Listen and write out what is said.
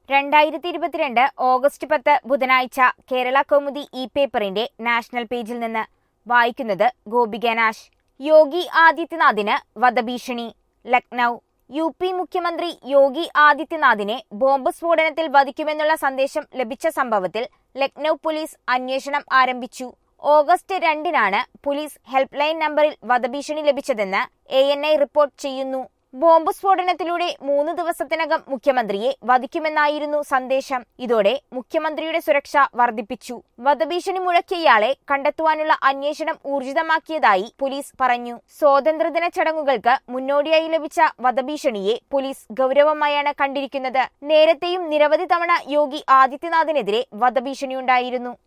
രണ്ടായിരത്തി ഇരുപത്തിരണ്ട് ഓഗസ്റ്റ് പത്ത് ബുധനാഴ്ച കേരള കൗമുദി ഇ പേപ്പറിന്റെ നാഷണൽ പേജിൽ നിന്ന് വായിക്കുന്നത് ഗോപിക നാശ് യോഗി ആദിത്യനാഥിന് വധഭീഷണി ലക്നൌ യു പി മുഖ്യമന്ത്രി യോഗി ആദിത്യനാഥിനെ ബോംബ് സ്ഫോടനത്തിൽ വധിക്കുമെന്നുള്ള സന്ദേശം ലഭിച്ച സംഭവത്തിൽ ലക്നൌ പോലീസ് അന്വേഷണം ആരംഭിച്ചു ഓഗസ്റ്റ് രണ്ടിനാണ് പോലീസ് ഹെൽപ്പ് ലൈൻ നമ്പറിൽ വധഭീഷണി ലഭിച്ചതെന്ന് എ എൻ ഐ റിപ്പോർട്ട് ചെയ്യുന്നു ബോംബ് സ്ഫോടനത്തിലൂടെ മൂന്ന് ദിവസത്തിനകം മുഖ്യമന്ത്രിയെ വധിക്കുമെന്നായിരുന്നു സന്ദേശം ഇതോടെ മുഖ്യമന്ത്രിയുടെ സുരക്ഷ വർദ്ധിപ്പിച്ചു വധഭീഷണി മുഴക്കിയയാളെ കണ്ടെത്തുവാനുള്ള അന്വേഷണം ഊർജിതമാക്കിയതായി പോലീസ് പറഞ്ഞു സ്വാതന്ത്ര്യദിന ചടങ്ങുകൾക്ക് മുന്നോടിയായി ലഭിച്ച വധഭീഷണിയെ പോലീസ് ഗൗരവമായാണ് കണ്ടിരിക്കുന്നത് നേരത്തെയും നിരവധി തവണ യോഗി ആദിത്യനാഥിനെതിരെ വധഭീഷണിയുണ്ടായിരുന്നു